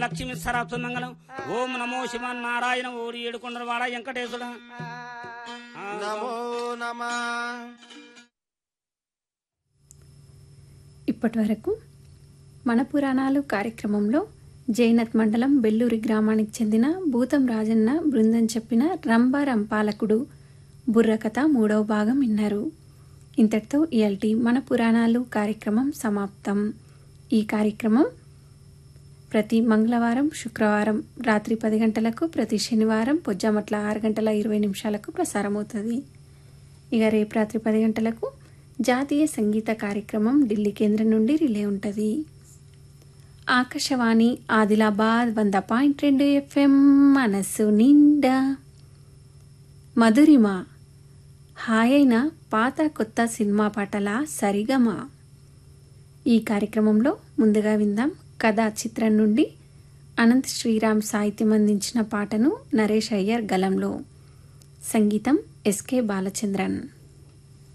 లక్ష్మి సరస్వమంగళం ఓం నమో శివ నారాయణ ఓరి ఏడుకొండల వాడ వెంకటేశుడ నమో నమ ఇప్పటి వరకు మన పురాణాలు కార్యక్రమంలో జైనత్ మండలం బెల్లూరి గ్రామానికి చెందిన భూతం రాజన్న బృందం చెప్పిన రంభ రంపాలకుడు బుర్రకథ మూడవ భాగం విన్నారు ఇంతటితో ఇయల్టి మన పురాణాలు కార్యక్రమం సమాప్తం ఈ కార్యక్రమం ప్రతి మంగళవారం శుక్రవారం రాత్రి పది గంటలకు ప్రతి శనివారం పొజ్జామట్ల ఆరు గంటల ఇరవై నిమిషాలకు ప్రసారమవుతుంది ఇక రేపు రాత్రి పది గంటలకు జాతీయ సంగీత కార్యక్రమం ఢిల్లీ కేంద్రం నుండి రిలే ఉంటుంది ఆకాశవాణి ఆదిలాబాద్ వంద పాయింట్ రెండు ఎఫ్ఎం మనస్సు నిండా మధురిమ హాయైన పాత కొత్త సినిమా పాటల సరిగమ ఈ కార్యక్రమంలో ముందుగా విందాం కథా చిత్రం నుండి అనంత్ శ్రీరామ్ సాహిత్యం అందించిన పాటను నరేష్ అయ్యర్ గలంలో సంగీతం ఎస్కే బాలచంద్రన్